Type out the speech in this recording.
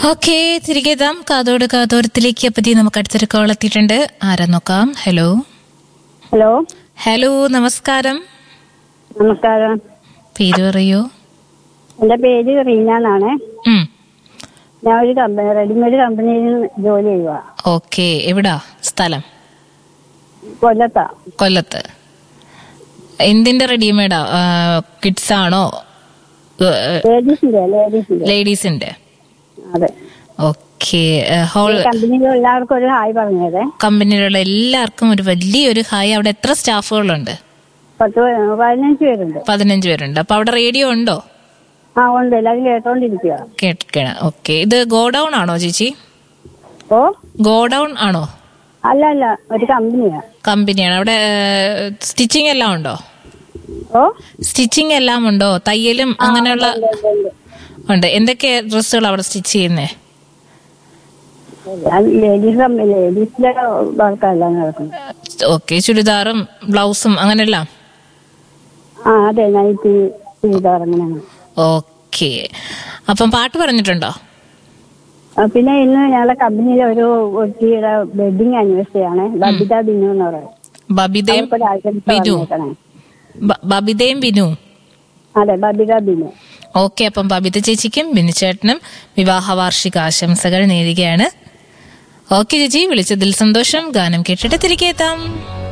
Okay തിരികെ എത്താം കാതോട് കാതോരത്തിലേക്ക് പറ്റി നമുക്ക് അടുത്തൊരു കോൾ എത്തിയിട്ടുണ്ട് ആരാ നോക്കാം ഹലോ ഹലോ ഹലോ നമസ്കാരം നമസ്കാരം പേര് പറയൂ എന്റെ പേര് റീന എന്നാണ് ഉം ഞാൻ ഒരു കമ്പനി റെഡിമെയ്ഡ് കമ്പനിയിൽ ജോലി ചെയ്യുക ഓക്കെ എവിടാ സ്ഥലം കൊല്ലത്താ കൊല്ലത്ത് എന്തിന്റെ റെഡിമെയ്ഡാ കിഡ്സ് ആണോ ലേഡീസിന്റെ ലേഡീസിന്റെ ലേഡീസിന്റെ അതെ ഓക്കെ ഹോൾ കമ്പനിയിൽ എല്ലാവർക്കും ഒരു ഹായ് പറഞ്ഞത് കമ്പനിയിലുള്ള എല്ലാവർക്കും ഒരു വലിയൊരു ഹായ് അവിടെ എത്ര സ്റ്റാഫുകളുണ്ട് പത്ത് പ- പതിനഞ്ച് പേരുണ്ട് പതിനഞ്ച് പേരുണ്ട് അപ്പൊ അവിടെ റേഡിയോ ഉണ്ടോ ആ ഉണ്ട് എല്ലാവരും കേട്ടോണ്ടിരിക്കുക കേൾക്കണം ഓക്കെ ഇത് ഗോഡൌൺ ആണോ ചേച്ചി ഓ ഗോഡൌൺ ആണോ അല്ല അല്ല ഒരു കമ്പനിയാ കമ്പനിയാണ് അവിടെ സ്റ്റിച്ചിങ് എല്ലാം ഉണ്ടോ ഓ സ്റ്റിച്ചിങ് എല്ലാം ഉണ്ടോ തയ്യലും അങ്ങനെയുള്ള ഉണ്ട്, ഉണ്ട്, ഉണ്ട്. ഉണ്ട് എന്തൊക്കെ ഡ്രസ്സുകൾ അവിടെ സ്റ്റിച്ച് ചെയ്യുന്നേ ഞാൻ ലേഡീസ് കമ്പനി ലേഡീസിന്റെ വർക്കല്ല നടക്കുന്നത് ഓക്കെ ചുരിദാറും ബ്ലൗസും അങ്ങനെല്ലാം ആ അതെ നൈറ്റ് ചുരിദാർ അങ്ങനെയാണ് ഓക്കെ അപ്പം പാട്ട് പറഞ്ഞിട്ടുണ്ടോ ആ, പിന്നെ ഇന്ന് ഞങ്ങളുടെ കമ്പനിയിലെ ഒരു കുട്ടിയുടെ വെഡിങ് ആനിവേഴ്സറി ആണ് ബബിത ബിനു എന്ന് പറയുന്നത് ബബിതയും അവർക്കൊരു ആശംസ ബിനു പറഞ്ഞേക്കണേ. ബ- ബബിതയും ബിനു അതെ ബബിത ബിനു ഓക്കെ അപ്പം ബബിത ചേച്ചിക്കും ബിനു ചേട്ടനും വിവാഹ വാർഷിക ആശംസകൾ നേരുകയാണ് ഓക്കെ ചേച്ചി വിളിച്ചതിൽ സന്തോഷം ഗാനം കേട്ടിട്ട് തിരികെ എത്താം